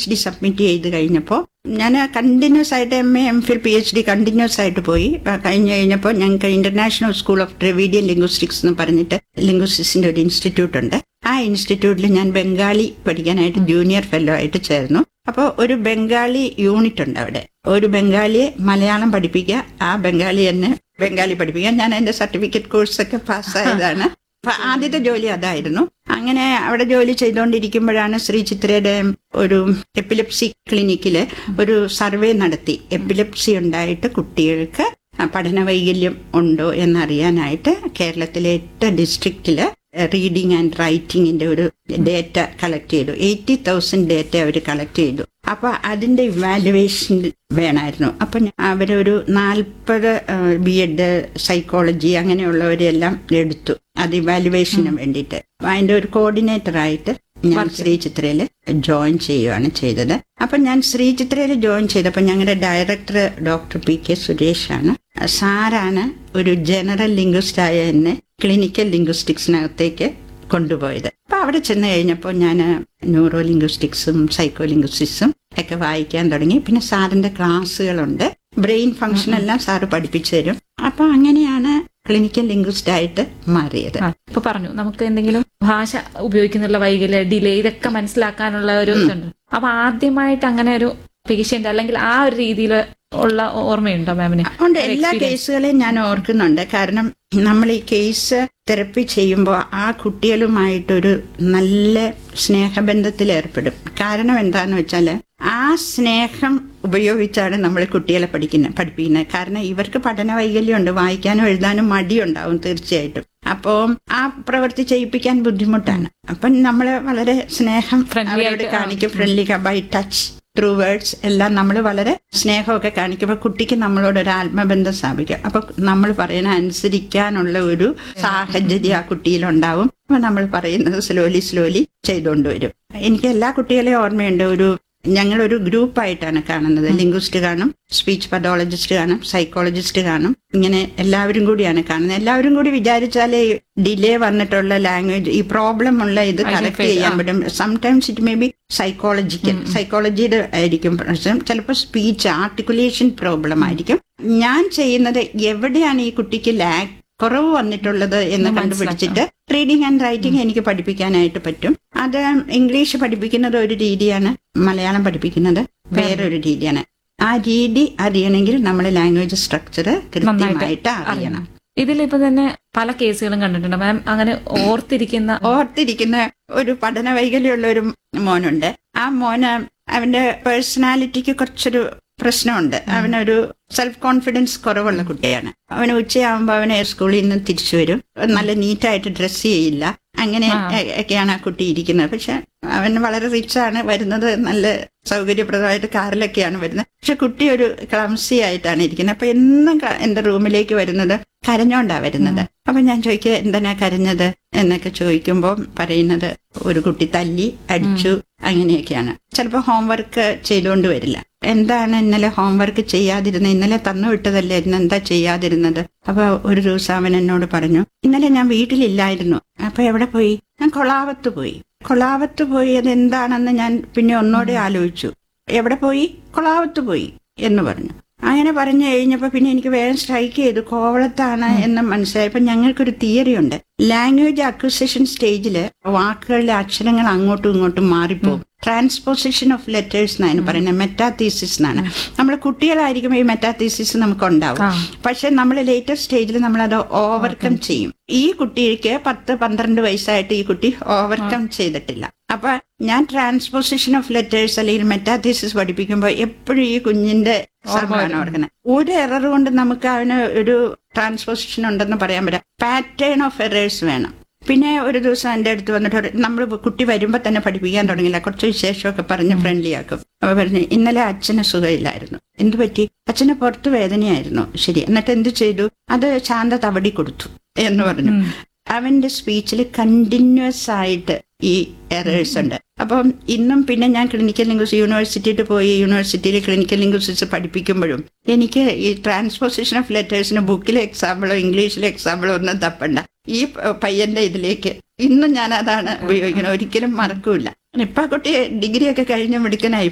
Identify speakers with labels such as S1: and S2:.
S1: H D submit ചെയ്ത് കഴിഞ്ഞപ്പോൾ ഞാൻ കണ്ടിന്യൂസ് ആയിട്ട് M A M Phil P H D continuous ആയിട്ട് പോയി ആ, കഴിഞ്ഞ് കഴിഞ്ഞപ്പോൾ ഞങ്ങൾക്ക് international school of Dravidian linguistics എന്ന് പറഞ്ഞിട്ട് ലിംഗ്വിസ്റ്റിക്സിന്റെ ഒരു ഇൻസ്റ്റിറ്റ്യൂട്ട് ഉണ്ട് ആ ഇൻസ്റ്റിറ്റ്യൂട്ടിൽ ഞാൻ ബംഗാളി പഠിക്കാനായിട്ട് ജൂനിയർ ഫെല്ലോ ആയിട്ട് ചേർന്നു അപ്പോൾ ഒരു ബംഗാളി യൂണിറ്റ് ഉണ്ട് അവിടെ ഒരു ബംഗാളിയെ മലയാളം പഠിപ്പിക്കുക ആ ബംഗാളി എന്നെ ബംഗാളി പഠിപ്പിക്കുക ഞാൻ എന്റെ സർട്ടിഫിക്കറ്റ് കോഴ്സൊക്കെ പാസ്സായതാണ് അപ്പൊ ആദ്യത്തെ ജോലി അതായിരുന്നു അങ്ങനെ അവിടെ ജോലി ചെയ്തുകൊണ്ടിരിക്കുമ്പോഴാണ് ശ്രീ ചിത്രയുടെ ഒരു എപ്പിലെപ്സി ക്ലിനിക്കില് ഒരു സർവേ നടത്തി എപ്പിലെപ്സി ഉണ്ടായിട്ട് കുട്ടികൾക്ക് പഠന വൈകല്യം ഉണ്ടോ എന്നറിയാനായിട്ട് കേരളത്തിലെ എട്ട് ഡിസ്ട്രിക്റ്റില് റീഡിങ് ആൻഡ് റൈറ്റിംഗിന്റെ ഒരു ഡേറ്റ കളക്ട് ചെയ്തു എയ്റ്റി തൗസൻഡ് ഡേറ്റ അവർ കളക്ട് ചെയ്തു അപ്പൊ അതിന്റെ ഇവാലുവേഷൻ വേണമായിരുന്നു അപ്പൊ ഞാൻ- അവരൊരു നാൽപ്പത് ബി എഡ് സൈക്കോളജി അങ്ങനെയുള്ളവരെല്ലാം എടുത്തു അത് ഇവാലുവേഷന് വേണ്ടിയിട്ട് അപ്പൊ അതിന്റെ ഒരു കോർഡിനേറ്റർ ആയിട്ട് ഞാൻ ശ്രീ ചിത്രയില് ജോയിൻ ചെയ്യുകയാണ് ചെയ്തത് അപ്പൊ ഞാൻ ശ്രീ ചിത്രയിൽ ജോയിൻ ചെയ്തപ്പോൾ ഞങ്ങളുടെ ഡയറക്ടർ ഡോക്ടർ പി കെ സുരേഷാണ് സാറാണ് ഒരു ജനറൽ ലിംഗ്വിസ്റ്റ് ആയ എന്നെ ക്ലിനിക്കൽ ലിംഗ്വിസ്റ്റിക്സിനകത്തേക്ക് കൊണ്ടുപോയത് അപ്പൊ അവിടെ ചെന്ന് കഴിഞ്ഞപ്പോൾ ഞാൻ ന്യൂറോ ലിംഗ്വിസ്റ്റിക്സും സൈക്കോ ലിംഗ്വിസ്റ്റിക്സും ഒക്കെ വായിക്കാൻ തുടങ്ങി പിന്നെ സാറിന്റെ ക്ലാസ്സുകളുണ്ട് ബ്രെയിൻ ഫംഗ്ഷൻ എല്ലാം സാറ് പഠിപ്പിച്ചു തരും അപ്പൊ അങ്ങനെയാണ് ക്ലിനിക്കൽ ലിംഗ്വിസ്റ്റ് ആയിട്ട് മാറിയത്
S2: ആ, ഇപ്പൊ പറഞ്ഞു നമുക്ക് എന്തെങ്കിലും ഭാഷ ഉപയോഗിക്കുന്നുള്ള വൈകല്യ ഡിലേ ഇതൊക്കെ മനസ്സിലാക്കാനുള്ള ഒരു ഇതുണ്ട് അപ്പൊ ആദ്യമായിട്ട് അങ്ങനെ ഒരു പേഷ്യന്റ് അല്ലെങ്കിൽ ആ ഒരു രീതിയിൽ ഉള്ള ഓർമ്മയുണ്ടോ മാമിന്
S1: ഉണ്ട് എല്ലാ കേസുകളെയും ഞാൻ ഓർക്കുന്നുണ്ട് കാരണം നമ്മൾ ഈ കേസ് തെറപ്പി ചെയ്യുമ്പോൾ ആ കുട്ടികളുമായിട്ടൊരു നല്ല സ്നേഹബന്ധത്തിൽ ഏർപ്പെടും കാരണം എന്താന്ന് വെച്ചാൽ ആ സ്നേഹം ഉപയോഗിച്ചാണ് നമ്മൾ കുട്ടികളെ പഠിക്കുന്നത് പഠിപ്പിക്കുന്നത് കാരണം ഇവർക്ക് പഠന വൈകല്യമുണ്ട് വായിക്കാനും എഴുതാനും മടിയുണ്ടാവും തീർച്ചയായിട്ടും അപ്പോൾ ആ പ്രവൃത്തി ചെയ്യിപ്പിക്കാൻ ബുദ്ധിമുട്ടാണ് അപ്പം നമ്മൾ വളരെ സ്നേഹം
S2: Friendly
S1: അവരോട്
S2: ആയിട്ട്, ആ.
S1: കാണിക്കും friendly by touch through words എല്ലാം നമ്മൾ വളരെ സ്നേഹമൊക്കെ കാണിക്കുമ്പോൾ കുട്ടിക്ക് നമ്മളോട് ഒരു ആത്മബന്ധം സ്ഥാപിക്കും അപ്പൊ നമ്മൾ പറയുന്ന അനുസരിക്കാനുള്ള ഒരു സാഹചര്യം ആ കുട്ടിയിലുണ്ടാവും അപ്പൊ നമ്മൾ പറയുന്നത് സ്ലോലി സ്ലോലി ചെയ്തുകൊണ്ട് വരും എനിക്ക് എല്ലാ കുട്ടികളെയും ഓർമ്മയുണ്ട് ഒരു ഞങ്ങൾ ഒരു ഗ്രൂപ്പായിട്ടാണ് കാണുന്നത് ലിംഗ്വിസ്റ്റ് കാണും സ്പീച്ച് പതോളജിസ്റ്റ് കാണും സൈക്കോളജിസ്റ്റ് കാണും ഇങ്ങനെ എല്ലാവരും കൂടിയാണ് കാണുന്നത് എല്ലാവരും കൂടി വിചാരിച്ചാലേ ഡിലേ വന്നിട്ടുള്ള ലാംഗ്വേജ് ഈ പ്രോബ്ലം ഉള്ള ഇത്
S2: I can
S1: കറക്റ്റ്
S2: face,
S1: ചെയ്യാൻ
S2: ആ.
S1: പറ്റും sometimes it may be psychological സൈക്കോളജിയുടെ ആയിരിക്കും പ്രശ്നം ചിലപ്പോൾ സ്പീച്ച് ആർട്ടിക്കുലേഷൻ പ്രോബ്ലം ആയിരിക്കും ഞാൻ ചെയ്യുന്നത് എവിടെയാണ് ഈ കുട്ടിക്ക് ലാഗ് കുറവ് വന്നിട്ടുള്ളത് എന്ന്
S2: ഒന്ന്
S1: കണ്ടുപിടിച്ചിട്ട് റീഡിംഗ് ആൻഡ് റൈറ്റിംഗ് എനിക്ക് പഠിപ്പിക്കാനായിട്ട് പറ്റും അത് ഇംഗ്ലീഷ് പഠിപ്പിക്കുന്നത് ഒരു രീതിയാണ് മലയാളം പഠിപ്പിക്കുന്നത് വേറൊരു രീതിയാണ് ആ രീതി അറിയണമെങ്കിൽ നമ്മൾ ലാംഗ്വേജ് സ്ട്രക്ചർ കൃത്യമായിട്ട് അറിയണം
S2: ഇതിലിപ്പോ തന്നെ പല കേസുകളും കണ്ടിട്ടുണ്ട് മാം അങ്ങനെ ഓർത്തിരിക്കുന്ന
S1: ഓർത്തിരിക്കുന്ന ഒരു പഠന വൈകല്യമുള്ള ഒരു മോനുണ്ട് ആ മോന് അവന്റെ പേഴ്സണാലിറ്റിക്ക് കുറച്ചൊരു പ്രശ്നമുണ്ട് അവനൊരു സെൽഫ് കോൺഫിഡൻസ് കുറവുള്ള കുട്ടിയാണ് അവന് ഉച്ചയാകുമ്പോൾ അവന് സ്കൂളിൽ നിന്ന് തിരിച്ചു വരും നല്ല നീറ്റായിട്ട് ഡ്രസ്സ് ചെയ്യില്ല അങ്ങനെ
S2: ആ.
S1: എ- ഒക്കെയാണ് ആ കുട്ടി ഇരിക്കുന്നത് പക്ഷെ അവൻ വളരെ റിച്ച് ആണ് വരുന്നത് നല്ല സൗകര്യപ്രദമായിട്ട് കാറിലൊക്കെയാണ് വരുന്നത് പക്ഷെ കുട്ടി ഒരു ക്ലംസി ആയിട്ടാണ് ഇരിക്കുന്നത് അപ്പൊ എന്നും ക- എന്റെ റൂമിലേക്ക് വരുന്നത് കരഞ്ഞോണ്ടാ വരുന്നത് അപ്പൊ ഞാൻ ചോദിക്കുക എന്തിനാ കരഞ്ഞത് എന്നൊക്കെ ചോദിക്കുമ്പോൾ പറയുന്നത് ഒരു കുട്ടി തല്ലി അടിച്ചു അങ്ങനെയൊക്കെയാണ് ചിലപ്പോൾ ഹോംവർക്ക് ചെയ്തുകൊണ്ട് വരില്ല എന്താണ് ഇന്നലെ ഹോംവർക്ക് ചെയ്യാതിരുന്നത് ഇന്നലെ തന്നു വിട്ടതല്ലേ ഇന്ന് എന്താ ചെയ്യാതിരുന്നത് അപ്പൊ ഒരു ദിവസം അവൻ എന്നോട് പറഞ്ഞു ഇന്നലെ ഞാൻ വീട്ടിലില്ലായിരുന്നു അപ്പൊ എവിടെ പോയി ഞാൻ കൊളാവത്ത് പോയി കൊളാവത്ത് പോയി അത് എന്താണെന്ന് ഞാൻ പിന്നെ ഒന്നോടെ ആലോചിച്ചു എവിടെ പോയി കൊളാവത്ത് പോയി എന്ന് പറഞ്ഞു അങ്ങനെ പറഞ്ഞു കഴിഞ്ഞപ്പോൾ പിന്നെ എനിക്ക് വേഗം സ്ട്രൈക്ക് ചെയ്തു കോവളത്താണ് എന്ന് മനസ്സിലായപ്പോൾ ഞങ്ങൾക്കൊരു തിയറി ഉണ്ട് ലാംഗ്വേജ് അക്വിസിഷൻ സ്റ്റേജിൽ വാക്കുകളിലെ അക്ഷരങ്ങൾ അങ്ങോട്ടും ഇങ്ങോട്ടും മാറിപ്പോകും ട്രാൻസ്പോസിഷൻ ഓഫ് ലെറ്റേഴ്സ് എന്നാണ് പറയുന്നത് മെറ്റാതീസിസ് എന്നാണ് നമ്മൾ കുട്ടികളായിരിക്കുമ്പോൾ ഈ മെറ്റാതീസിസ് നമുക്ക് ഉണ്ടാവും
S2: ആ.
S1: പക്ഷെ നമ്മൾ ലേറ്റർ സ്റ്റേജിൽ നമ്മൾ അത് ഓവർകം ചെയ്യും ഈ കുട്ടിക്ക് പത്ത് പന്ത്രണ്ട് വയസ്സായിട്ട് ഈ കുട്ടി ഓവർകം ചെയ്തിട്ടില്ല അപ്പൊ ഞാൻ ട്രാൻസ്പോസിഷൻ ഓഫ് ലെറ്റേഴ്സ് അല്ലെങ്കിൽ മെറ്റാതീസിസ് പഠിപ്പിക്കുമ്പോൾ എപ്പോഴും ഈ കുഞ്ഞിന്റെ സംഭവമാണ് ഓർക്കുന്നത് ഒരു എറർ കൊണ്ട് നമുക്ക് അവന് ഒരു ട്രാൻസ്പോസിഷൻ ഉണ്ടെന്ന് പറയാൻ പറ്റാം പാറ്റേൺ ഓഫ് എറേഴ്സ് വേണം പിന്നെ ഒരു ദിവസം എൻ്റെ അടുത്ത് വന്നിട്ട് നമ്മൾ കുട്ടി വരുമ്പോൾ തന്നെ പഠിപ്പിക്കാൻ തുടങ്ങില്ല കുറച്ച് വിശേഷമൊക്കെ പറഞ്ഞ് ഫ്രണ്ട്ലി ആക്കും അപ്പൊ പറഞ്ഞു ഇന്നലെ അച്ഛന് സുഖമില്ലായിരുന്നു എന്തു പറ്റി അച്ഛന് പുറത്ത് വേദനയായിരുന്നു ശരി എന്നിട്ട് എന്ത് ചെയ്തു അത് ശാന്ത തവടി കൊടുത്തു എന്ന് പറഞ്ഞു അവന്റെ സ്പീച്ചിൽ കണ്ടിന്യൂസ് ആയിട്ട് ഈ എറേഴ്സ് ഉണ്ട് അപ്പം ഇന്നും പിന്നെ ഞാൻ ക്ലിനിക്കൽ ലിംഗ്വിസ്റ്റ് യൂണിവേഴ്സിറ്റിയിൽ പോയി യൂണിവേഴ്സിറ്റിയിൽ ക്ലിനിക്കൽ ലിംഗ്വിസ്റ്റിക്സ് പഠിപ്പിക്കുമ്പോഴും എനിക്ക് ഈ ട്രാൻസ്പോസിഷൻ ഓഫ് ലെറ്റേഴ്സിന് ബുക്കിലെ എക്സാമ്പിളോ ഇംഗ്ലീഷിലെ എക്സാമ്പിളോ ഒന്നും തപ്പണ്ട ഈ പ- പയ്യന്റെ ഇതിലേക്ക് ഇന്നും ഞാൻ അതാണ് ഉപയോഗിക്കുന്നത് ഒരിക്കലും മറക്കൂല ഇപ്പൊ ആ കുട്ടി ഡിഗ്രി ഒക്കെ കഴിഞ്ഞ് മിടുക്കനായി